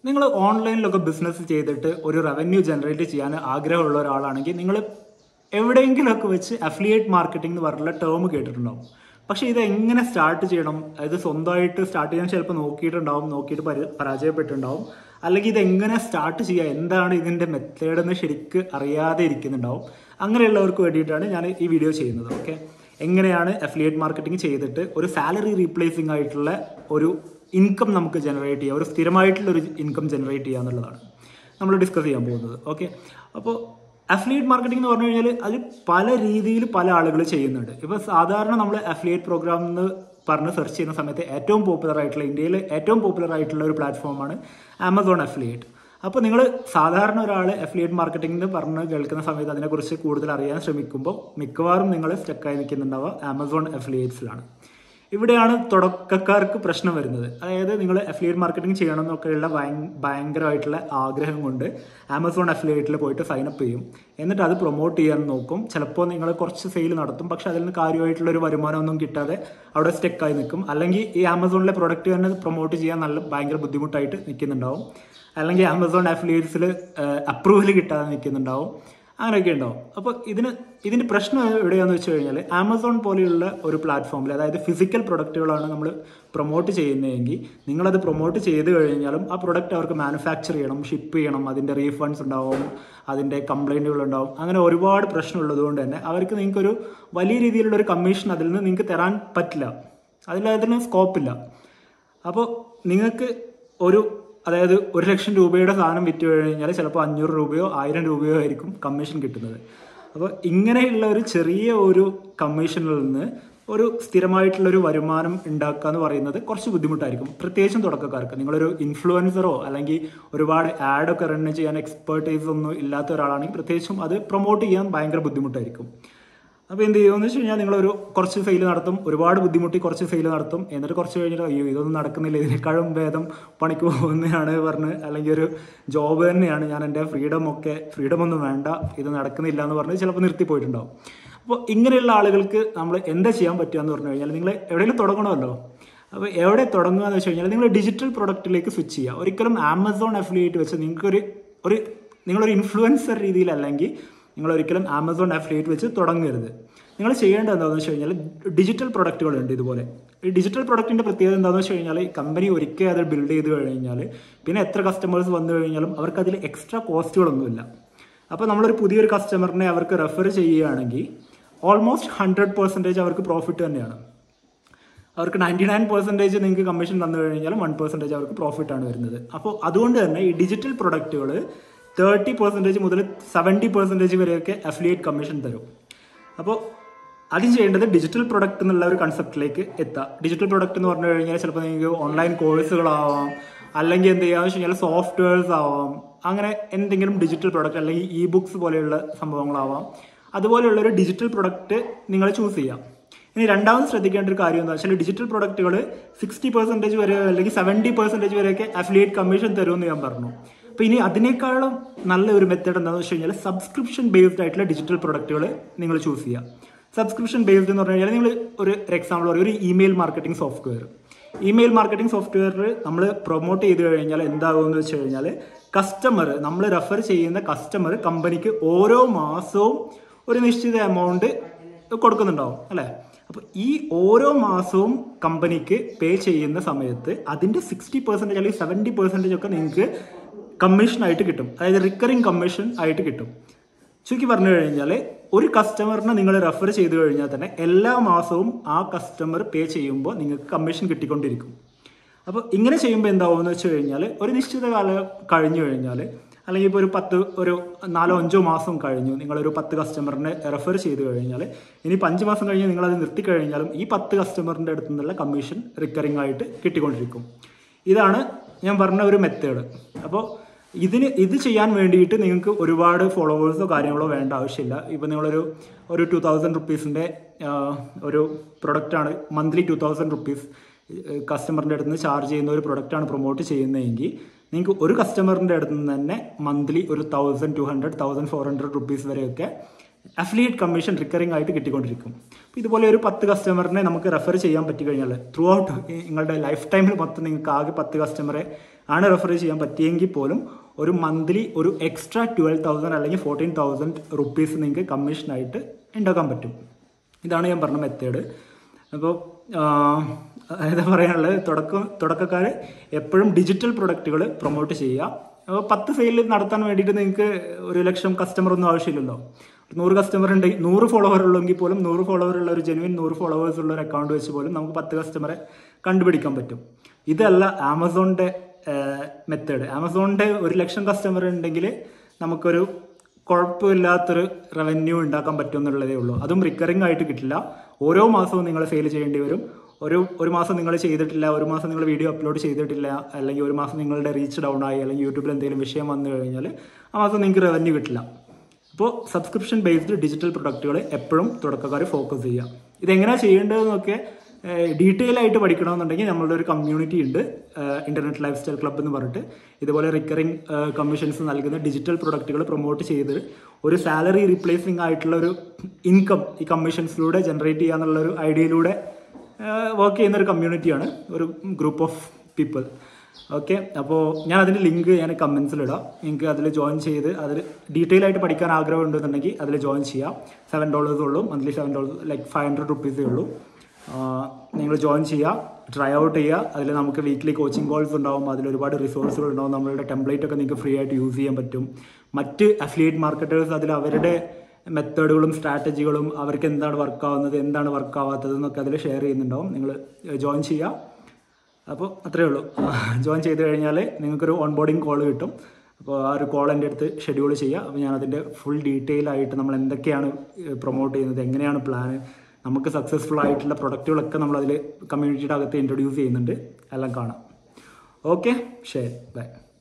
നിങ്ങൾ ഓൺലൈനിലൊക്കെ ബിസിനസ് ചെയ്തിട്ട് ഒരു റവന്യൂ ജനറേറ്റ് ചെയ്യാൻ ആഗ്രഹമുള്ള ഒരാളാണെങ്കിൽ നിങ്ങൾ എവിടെയെങ്കിലുമൊക്കെ വെച്ച് അഫിലിയേറ്റ് മാർക്കറ്റിംഗ് എന്ന് പറഞ്ഞുള്ള ടേം കേട്ടിട്ടുണ്ടാവും പക്ഷേ ഇത് എങ്ങനെ സ്റ്റാർട്ട് ചെയ്യണം അതായത് സ്വന്തമായിട്ട് സ്റ്റാർട്ട് ചെയ്യാൻ ചിലപ്പോൾ നോക്കിയിട്ടുണ്ടാവും നോക്കിയിട്ട് പരി പരാജയപ്പെട്ടിട്ടുണ്ടാവും അല്ലെങ്കിൽ ഇത് എങ്ങനെ സ്റ്റാർട്ട് ചെയ്യുക എന്താണ് ഇതിൻ്റെ മെത്തേഡ് എന്ന് ശരിക്ക് അറിയാതെ ഇരിക്കുന്നുണ്ടാവും അങ്ങനെയുള്ളവർക്ക് വേണ്ടിയിട്ടാണ് ഞാൻ ഈ വീഡിയോ ചെയ്യുന്നത് ഓക്കെ എങ്ങനെയാണ് അഫിലിയേറ്റ് മാർക്കറ്റിംഗ് ചെയ്തിട്ട് ഒരു സാലറി റീപ്ലേസിംഗ് ആയിട്ടുള്ള ഒരു ഇൻകം നമുക്ക് ജനറേറ്റ് ചെയ്യുക ഒരു സ്ഥിരമായിട്ടുള്ള ഒരു ഇൻകം ജനറേറ്റ് ചെയ്യുക എന്നുള്ളതാണ് നമ്മൾ ഡിസ്കസ് ചെയ്യാൻ പോകുന്നത് ഓക്കെ അപ്പോൾ അഫിലിയേറ്റ് മാർക്കറ്റിംഗ് എന്ന് പറഞ്ഞു കഴിഞ്ഞാൽ അത് പല രീതിയിൽ പല ആളുകൾ ചെയ്യുന്നുണ്ട് ഇപ്പോൾ സാധാരണ നമ്മൾ അഫിലിയേറ്റ് പ്രോഗ്രാം എന്ന് പറഞ്ഞ് സെർച്ച് ചെയ്യുന്ന സമയത്ത് ഏറ്റവും പോപ്പുലർ ആയിട്ടുള്ള ഇന്ത്യയിൽ ഏറ്റവും പോപ്പുലർ ആയിട്ടുള്ള ഒരു പ്ലാറ്റ്ഫോമാണ് ആമസോൺ അഫിലിയേറ്റ് അപ്പോൾ നിങ്ങൾ സാധാരണ ഒരാൾ അഫിലിയേറ്റ് മാർക്കറ്റിംഗ് എന്ന് പറഞ്ഞ് കേൾക്കുന്ന സമയത്ത് അതിനെക്കുറിച്ച് കൂടുതൽ അറിയാൻ ശ്രമിക്കുമ്പോൾ മിക്കവാറും നിങ്ങൾ സ്റ്റക്കായി നിൽക്കുന്നുണ്ടാവുക ആമസോൺ അഫിലിയേറ്റ്സിലാണ് ഇവിടെയാണ് തുടക്കക്കാർക്ക് പ്രശ്നം വരുന്നത് അതായത് നിങ്ങൾ അഫിലിയേറ്റ് മാർക്കറ്റിംഗ് ചെയ്യണം എന്നൊക്കെയുള്ള ഭയ- ഭയങ്കരമായിട്ടുള്ള ആഗ്രഹം കൊണ്ട് ആമസോൺ അഫിലിയേറ്റിൽ പോയിട്ട് സൈൻ അപ്പ് ചെയ്യും എന്നിട്ട് അത് പ്രൊമോട്ട് ചെയ്യാൻ നോക്കും ചിലപ്പോൾ നിങ്ങൾ കുറച്ച് സെയിൽ നടത്തും പക്ഷെ അതിൽ നിന്ന് കാര്യമായിട്ടുള്ള ഒരു വരുമാനമൊന്നും കിട്ടാതെ അവിടെ സ്റ്റെക്കായി നിൽക്കും അല്ലെങ്കിൽ ഈ ആമസോണിലെ പ്രൊഡക്റ്റ് തന്നെ പ്രൊമോട്ട് ചെയ്യാൻ നല്ല ഭയങ്കര ബുദ്ധിമുട്ടായിട്ട് നിൽക്കുന്നുണ്ടാവും അല്ലെങ്കിൽ ആമസോൺ അഫിലിയേറ്റ്സിൽ അപ്രൂവൽ കിട്ടാതെ നിൽക്കുന്നുണ്ടാവും അങ്ങനെയൊക്കെ ഉണ്ടാവും അപ്പോൾ ഇതിന് ഇതിൻ്റെ പ്രശ്നം എവിടെയാണെന്ന് വെച്ച് കഴിഞ്ഞാൽ ആമസോൺ പോലെയുള്ള ഒരു പ്ലാറ്റ്ഫോമിൽ അതായത് ഫിസിക്കൽ പ്രൊഡക്റ്റുകളാണ് നമ്മൾ പ്രൊമോട്ട് ചെയ്യുന്നതെങ്കിൽ നിങ്ങളത് പ്രൊമോട്ട് ചെയ്ത് കഴിഞ്ഞാലും ആ പ്രൊഡക്റ്റ് അവർക്ക് മാനുഫാക്ചർ ചെയ്യണം ഷിപ്പ് ചെയ്യണം അതിൻ്റെ റീഫണ്ട്സ് ഉണ്ടാവും അതിൻ്റെ കംപ്ലൈൻറ്റുകൾ ഉണ്ടാവും അങ്ങനെ ഒരുപാട് പ്രശ്നമുള്ളത് കൊണ്ട് തന്നെ അവർക്ക് നിങ്ങൾക്കൊരു വലിയ രീതിയിലുള്ള ഒരു കമ്മീഷൻ അതിൽ നിന്ന് നിങ്ങൾക്ക് തരാൻ പറ്റില്ല അതിൽ അതിന് സ്കോപ്പില്ല അപ്പോൾ നിങ്ങൾക്ക് ഒരു അതായത് ഒരു ലക്ഷം രൂപയുടെ സാധനം വിറ്റ് കഴിഞ്ഞാൽ ചിലപ്പോൾ അഞ്ഞൂറ് രൂപയോ ആയിരം രൂപയോ ആയിരിക്കും കമ്മീഷൻ കിട്ടുന്നത് അപ്പോൾ ഇങ്ങനെയുള്ള ഒരു ചെറിയ ഒരു കമ്മീഷനിൽ നിന്ന് ഒരു സ്ഥിരമായിട്ടുള്ള ഒരു വരുമാനം ഉണ്ടാക്കുക എന്ന് പറയുന്നത് കുറച്ച് ബുദ്ധിമുട്ടായിരിക്കും പ്രത്യേകിച്ചും തുടക്കക്കാർക്ക് നിങ്ങളൊരു ഇൻഫ്ലുവൻസറോ അല്ലെങ്കിൽ ഒരുപാട് ആഡൊക്കെ റൺ ചെയ്യാൻ എക്സ്പേർട്ടൈസ് ഒന്നും ഇല്ലാത്ത ഒരാളാണെങ്കിൽ പ്രത്യേകിച്ചും അത് പ്രൊമോട്ട് ചെയ്യാൻ ഭയങ്കര ബുദ്ധിമുട്ടായിരിക്കും അപ്പോൾ എന്ത് ചെയ്യുമെന്ന് വെച്ച് കഴിഞ്ഞാൽ നിങ്ങളൊരു കുറച്ച് ഫെയിൽ നടത്തും ഒരുപാട് ബുദ്ധിമുട്ടി കുറച്ച് ഫെയിൽ നടത്തും എന്നിട്ട് കുറച്ച് കഴിഞ്ഞിട്ട് അയ്യോ ഇതൊന്നും നടക്കുന്നില്ല ഇതിനേക്കാളും ഭേദം പണിക്ക് പോകുന്നതാണ് പറഞ്ഞ് അല്ലെങ്കിൽ ഒരു ജോബ് തന്നെയാണ് ഞാൻ എൻ്റെ ഫ്രീഡം ഒക്കെ ഫ്രീഡം ഒന്നും വേണ്ട ഇത് നടക്കുന്നില്ല എന്ന് പറഞ്ഞ് ചിലപ്പോൾ നിർത്തിപ്പോയിട്ടുണ്ടാവും അപ്പോൾ ഇങ്ങനെയുള്ള ആളുകൾക്ക് നമ്മൾ എന്താ ചെയ്യാൻ പറ്റുക എന്ന് പറഞ്ഞു കഴിഞ്ഞാൽ നിങ്ങൾ എവിടെയെങ്കിലും തുടങ്ങണമല്ലോ അപ്പോൾ എവിടെ തുടങ്ങുക എന്ന് വെച്ച് കഴിഞ്ഞാൽ നിങ്ങൾ ഡിജിറ്റൽ പ്രൊഡക്റ്റിലേക്ക് സ്വിച്ച് ചെയ്യുക ഒരിക്കലും ആമസോൺ അഫിലിയേറ്റ് വെച്ച് നിങ്ങൾക്കൊരു ഒരു നിങ്ങളൊരു ഇൻഫ്ലുവൻസർ രീതിയിലല്ലെങ്കിൽ നിങ്ങൾ ഒരിക്കലും ആമസോൺ അഫിലിയേറ്റ് വെച്ച് തുടങ്ങരുത് നിങ്ങൾ ചെയ്യേണ്ടത് എന്താണെന്ന് വെച്ച് കഴിഞ്ഞാൽ ഡിജിറ്റൽ പ്രൊഡക്റ്റുകളുണ്ട് ഇതുപോലെ ഈ ഡിജിറ്റൽ പ്രൊഡക്റ്റിൻ്റെ പ്രത്യേകത എന്താണെന്ന് വെച്ച് കഴിഞ്ഞാൽ കമ്പനി ഒരിക്കൽ അത് ബിൽഡ് ചെയ്ത് കഴിഞ്ഞാൽ പിന്നെ എത്ര കസ്റ്റമേഴ്സ് വന്നു കഴിഞ്ഞാലും അവർക്ക് അതിൽ എക്സ്ട്രാ കോസ്റ്റുകളൊന്നുമില്ല അപ്പോൾ നമ്മളൊരു പുതിയൊരു കസ്റ്റമറിനെ അവർക്ക് റെഫർ ചെയ്യുകയാണെങ്കിൽ ഓൾമോസ്റ്റ് ഹൺഡ്രഡ് പെർസെൻറ്റേജ് അവർക്ക് പ്രോഫിറ്റ് തന്നെയാണ് അവർക്ക് നയൻറ്റി നയൻ പെർസെൻറ്റേജ് നിങ്ങൾക്ക് കമ്മീഷൻ തന്നു കഴിഞ്ഞാൽ വൺ പെർസെൻറ്റേജ് അവർക്ക് പ്രോഫിറ്റ് ആണ് വരുന്നത് അപ്പോൾ അതുകൊണ്ട് തന്നെ ഈ ഡിജിറ്റൽ പ്രൊഡക്റ്റുകൾ തേർട്ടി പെർസെൻറ്റേജ് മുതൽ സെവൻറ്റി പെർസെൻറ്റേജ് വരെയൊക്കെ അഫിലിയേറ്റ് കമ്മീഷൻ തരും അപ്പോൾ ആദ്യം ചെയ്യേണ്ടത് ഡിജിറ്റൽ പ്രൊഡക്റ്റ് എന്നുള്ള ഒരു കൺസെപ്റ്റിലേക്ക് എത്താം ഡിജിറ്റൽ പ്രൊഡക്റ്റ് എന്ന് പറഞ്ഞു കഴിഞ്ഞാൽ ചിലപ്പോൾ നിങ്ങൾക്ക് ഓൺലൈൻ കോഴ്സുകളാവാം അല്ലെങ്കിൽ എന്ത് ചെയ്യാന്ന് വെച്ച് കഴിഞ്ഞാൽ സോഫ്റ്റ്വെയർസ് ആവാം അങ്ങനെ എന്തെങ്കിലും ഡിജിറ്റൽ പ്രൊഡക്റ്റ് അല്ലെങ്കിൽ ഇ ബുക്സ് പോലെയുള്ള സംഭവങ്ങളാവാം അതുപോലെയുള്ള ഒരു ഡിജിറ്റൽ പ്രൊഡക്റ്റ് നിങ്ങൾ ചൂസ് ചെയ്യാം ഇനി രണ്ടാമത് ശ്രദ്ധിക്കേണ്ട ഒരു കാര്യം എന്താ വെച്ചാൽ ഡിജിറ്റൽ പ്രൊഡക്റ്റുകൾ സിക്സ്റ്റി പെർസെൻറ്റേജ് വരെ അല്ലെങ്കിൽ സെവൻറ്റി പെർസെൻറ്റേജ് വരെയൊക്കെ അഫിലിയേറ്റ് കമ്മീഷൻ തരുമെന്ന് ഞാൻ പറഞ്ഞു അപ്പോൾ ഇനി അതിനേക്കാളും നല്ല ഒരു മെത്തേഡ് എന്താണെന്ന് വെച്ച് കഴിഞ്ഞാൽ സബ്സ്ക്രിപ്ഷൻ ബേസ്ഡ് ആയിട്ടുള്ള ഡിജിറ്റൽ പ്രൊഡക്റ്റുകൾ നിങ്ങൾ ചൂസ് ചെയ്യുക സബ്സ്ക്രിപ്ഷൻ ബേസ്ഡ് എന്ന് പറഞ്ഞു കഴിഞ്ഞാൽ നിങ്ങൾ ഒരു എക്സാമ്പിൾ പറയും ഒരു email marketing software email marketing software നമ്മൾ പ്രൊമോട്ട് ചെയ്ത് കഴിഞ്ഞാൽ എന്താകുമെന്ന് വെച്ച് കഴിഞ്ഞാൽ കസ്റ്റമർ നമ്മൾ റെഫർ ചെയ്യുന്ന കസ്റ്റമർ കമ്പനിക്ക് ഓരോ മാസവും ഒരു നിശ്ചിത എമൗണ്ട് കൊടുക്കുന്നുണ്ടാവും അല്ലേ അപ്പോൾ ഈ ഓരോ മാസവും കമ്പനിക്ക് പേ ചെയ്യുന്ന സമയത്ത് അതിൻ്റെ സിക്സ്റ്റി പെർസെൻറ്റേജ് അല്ലെങ്കിൽ സെവൻറ്റി പെർസെൻറ്റേജ് ഒക്കെ നിങ്ങൾക്ക് കമ്മീഷൻ ആയിട്ട് കിട്ടും അതായത് റിക്കറിങ് കമ്മീഷൻ ആയിട്ട് കിട്ടും ചുരുക്കി പറഞ്ഞു കഴിഞ്ഞാൽ ഒരു കസ്റ്റമറിനെ നിങ്ങൾ റെഫർ ചെയ്ത് കഴിഞ്ഞാൽ തന്നെ എല്ലാ മാസവും ആ കസ്റ്റമർ പേ ചെയ്യുമ്പോൾ നിങ്ങൾക്ക് കമ്മീഷൻ കിട്ടിക്കൊണ്ടിരിക്കും അപ്പോൾ ഇങ്ങനെ ചെയ്യുമ്പോൾ എന്താവുമെന്ന് വെച്ച് കഴിഞ്ഞാൽ ഒരു നിശ്ചിത കാലം കഴിഞ്ഞു കഴിഞ്ഞാൽ അല്ലെങ്കിൽ ഇപ്പോൾ ഒരു പത്ത് ഒരു നാലോ അഞ്ചോ മാസം കഴിഞ്ഞു നിങ്ങളൊരു പത്ത് കസ്റ്റമറിനെ റെഫർ ചെയ്ത് കഴിഞ്ഞാൽ ഇനി അഞ്ച് മാസം കഴിഞ്ഞ് നിങ്ങളത് നിർത്തിക്കഴിഞ്ഞാലും ഈ പത്ത് കസ്റ്റമറിൻ്റെ അടുത്ത് നിന്നുള്ള കമ്മീഷൻ റിക്കറിംഗ് ആയിട്ട് കിട്ടിക്കൊണ്ടിരിക്കും ഇതാണ് ഞാൻ പറഞ്ഞ ഒരു മെത്തേഡ് അപ്പോൾ ഇതിന് ഇത് ചെയ്യാൻ വേണ്ടിയിട്ട് നിങ്ങൾക്ക് ഒരുപാട് ഫോളോവേഴ്സോ കാര്യങ്ങളോ വേണ്ട ആവശ്യമില്ല ഇപ്പോൾ നിങ്ങളൊരു ഒരു ടു തൗസൻഡ് റുപ്പീസിൻ്റെ ഒരു പ്രൊഡക്റ്റാണ് മന്ത്ലി ടു തൗസൻഡ് റുപ്പീസ് കസ്റ്റമറിൻ്റെ അടുത്ത് നിന്ന് ചാർജ് ചെയ്യുന്ന ഒരു പ്രൊഡക്റ്റാണ് പ്രൊമോട്ട് ചെയ്യുന്നതെങ്കിൽ നിങ്ങൾക്ക് ഒരു കസ്റ്റമറിൻ്റെ അടുത്ത് നിന്ന് തന്നെ മന്ത്ലി ഒരു thousand two hundred thousand four hundred rupees വരെയൊക്കെ അഫിലിയേറ്റ് കമ്മീഷൻ റിക്കറിംഗ് ആയിട്ട് കിട്ടിക്കൊണ്ടിരിക്കും അപ്പോൾ ഇതുപോലെ ഒരു പത്ത് കസ്റ്റമറിനെ നമുക്ക് റെഫർ ചെയ്യാൻ പറ്റി കഴിഞ്ഞാൽ ത്രൂ ഔട്ട് നിങ്ങളുടെ ലൈഫ് ടൈമിൽ മൊത്തം നിങ്ങൾക്ക് ആകെ പത്ത് കസ്റ്റമറെ ആണ് റെഫർ ചെയ്യാൻ പറ്റിയെങ്കിൽ പോലും ഒരു മന്ത്ലി ഒരു എക്സ്ട്രാ ട്വൽവ് തൗസൻഡ് അല്ലെങ്കിൽ ഫോർട്ടീൻ തൗസൻഡ് റുപ്പീസ് നിങ്ങൾക്ക് കമ്മീഷനായിട്ട് ഉണ്ടാക്കാൻ പറ്റും ഇതാണ് ഞാൻ പറഞ്ഞ മെത്തേഡ് അപ്പോൾ എന്താ പറയാനുള്ളത് തുടക്കം തുടക്കക്കാർ എപ്പോഴും ഡിജിറ്റൽ പ്രൊഡക്റ്റുകൾ പ്രൊമോട്ട് ചെയ്യുക അപ്പോൾ പത്ത് സെയിൽ നടത്താൻ വേണ്ടിയിട്ട് നിങ്ങൾക്ക് ഒരു ലക്ഷം കസ്റ്റമർ ഒന്നും ആവശ്യമില്ലല്ലോ നൂറ് കസ്റ്റമർ ഉണ്ടെങ്കിൽ നൂറ് ഫോളോവർ ഉള്ളെങ്കിൽ പോലും നൂറ് ഫോളോവർ ഉള്ള ഒരു ജെനുവിൻ നൂറ് ഫോളോവേഴ്സ് ഉള്ള ഒരു അക്കൗണ്ട് വെച്ച് പോലും നമുക്ക് പത്ത് കസ്റ്റമറെ കണ്ടുപിടിക്കാൻ പറ്റും ഇതല്ല ആമസോണിൻ്റെ മെത്തേഡ് ആമസോണിൻ്റെ ഒരു ലക്ഷം കസ്റ്റമർ ഉണ്ടെങ്കിൽ നമുക്കൊരു കുഴപ്പമില്ലാത്തൊരു റവന്യൂ ഉണ്ടാക്കാൻ പറ്റും എന്നുള്ളതേ ഉള്ളൂ അതും റിക്കറിംഗ് ആയിട്ട് കിട്ടില്ല ഓരോ മാസവും നിങ്ങൾ സെയിൽ ചെയ്യേണ്ടി വരും ഒരു ഒരു മാസം നിങ്ങൾ ചെയ്തിട്ടില്ല ഒരു മാസം നിങ്ങൾ വീഡിയോ അപ്ലോഡ് ചെയ്തിട്ടില്ല അല്ലെങ്കിൽ ഒരു മാസം നിങ്ങളുടെ റീച്ച് ഡൗൺ ആയി അല്ലെങ്കിൽ യൂട്യൂബിൽ എന്തെങ്കിലും വിഷയം വന്നു കഴിഞ്ഞാൽ ആ മാസം നിങ്ങൾക്ക് റവന്യൂ കിട്ടില്ല അപ്പോൾ സബ്സ്ക്രിപ്ഷൻ ബേസ്ഡ് ഡിജിറ്റൽ പ്രൊഡക്റ്റുകൾ എപ്പോഴും തുടക്കക്കാർ ഫോക്കസ് ചെയ്യുക ഇതെങ്ങനെയാണ് ചെയ്യേണ്ടതെന്നൊക്കെ ഡീറ്റെയിൽ ആയിട്ട് പഠിക്കണമെന്നുണ്ടെങ്കിൽ നമ്മളുടെ ഒരു കമ്മ്യൂണിറ്റി ഉണ്ട് ഇന്റർനെറ്റ് ലൈഫ് സ്റ്റൈൽ ക്ലബ്ബ് എന്ന് പറഞ്ഞിട്ട് ഇതുപോലെ റിക്കറിംഗ് കമ്മീഷൻസ് നൽകുന്ന ഡിജിറ്റൽ പ്രൊഡക്റ്റുകൾ പ്രൊമോട്ട് ചെയ്ത് ഒരു സാലറി റീപ്ലേസിംഗ് ആയിട്ടുള്ള ഒരു ഇൻകം ഈ കമ്മീഷൻസിലൂടെ ജനറേറ്റ് ചെയ്യാന്നുള്ള ഒരു ഐഡിയയിലൂടെ വർക്ക് ചെയ്യുന്ന ഒരു കമ്മ്യൂണിറ്റിയാണ് ഒരു ഗ്രൂപ്പ് ഓഫ് പീപ്പിൾ ഓക്കെ അപ്പോൾ ഞാൻ അതിൻ്റെ ലിങ്ക് ഞാൻ കമൻസിലിടാം നിങ്ങൾക്ക് അതിൽ ജോയിൻ ചെയ്ത് അതിൽ ഡീറ്റെയിൽ ആയിട്ട് പഠിക്കാൻ ആഗ്രഹം ഉണ്ടെന്നുണ്ടെങ്കിൽ അതിൽ ജോയിൻ ചെയ്യാം സെവൻ ഡോളേഴ്സ് ഉള്ളൂ monthly seven dollars like five hundred റുപ്പീസേ ഉള്ളൂ നിങ്ങൾ ജോയിൻ ചെയ്യുക ട്രൈ ഔട്ട് ചെയ്യുക അതിൽ നമുക്ക് വീക്ക്ലി കോച്ചിങ് കോൾസ് ഉണ്ടാവും അതിൽ ഒരുപാട് റിസോഴ്സുകൾ ഉണ്ടാവും നമ്മളുടെ ടെംപ്ലേറ്റ് ഒക്കെ നിങ്ങൾക്ക് ഫ്രീ ആയിട്ട് യൂസ് ചെയ്യാൻ പറ്റും മറ്റ് അഫിലിയേറ്റ് മാർക്കറ്റേഴ്സ് അതിൽ അവരുടെ മെത്തേഡുകളും സ്ട്രാറ്റജികളും അവർക്ക് എന്താണ് വർക്ക് ആവുന്നത് എന്താണ് വർക്ക് ആവാത്തത് എന്നൊക്കെ അതിൽ ഷെയർ ചെയ്യുന്നുണ്ടാവും നിങ്ങൾ ജോയിൻ ചെയ്യുക അപ്പോൾ അത്രയേ ഉള്ളൂ ജോയിൻ ചെയ്ത് കഴിഞ്ഞാൽ നിങ്ങൾക്കൊരു ഓൺ ബോർഡിങ് കോൾ കിട്ടും അപ്പോൾ ആ ഒരു കോൾ എൻ്റെ അടുത്ത് ഷെഡ്യൂൾ ചെയ്യുക അപ്പോൾ ഞാൻ അതിൻ്റെ ഫുൾ ഡീറ്റെയിൽ ആയിട്ട് നമ്മൾ എന്തൊക്കെയാണ് പ്രൊമോട്ട് ചെയ്യുന്നത് എങ്ങനെയാണ് പ്ലാൻ നമുക്ക് സക്സസ്ഫുൾ ആയിട്ടുള്ള പ്രൊഡക്റ്റുകളൊക്കെ നമ്മൾ അതിൽ കമ്മ്യൂണിറ്റിയുടെ അകത്ത് ഇൻട്രൊഡ്യൂസ് ചെയ്യുന്നുണ്ട് എല്ലാം കാണാം ഓക്കെ ശരി ബൈ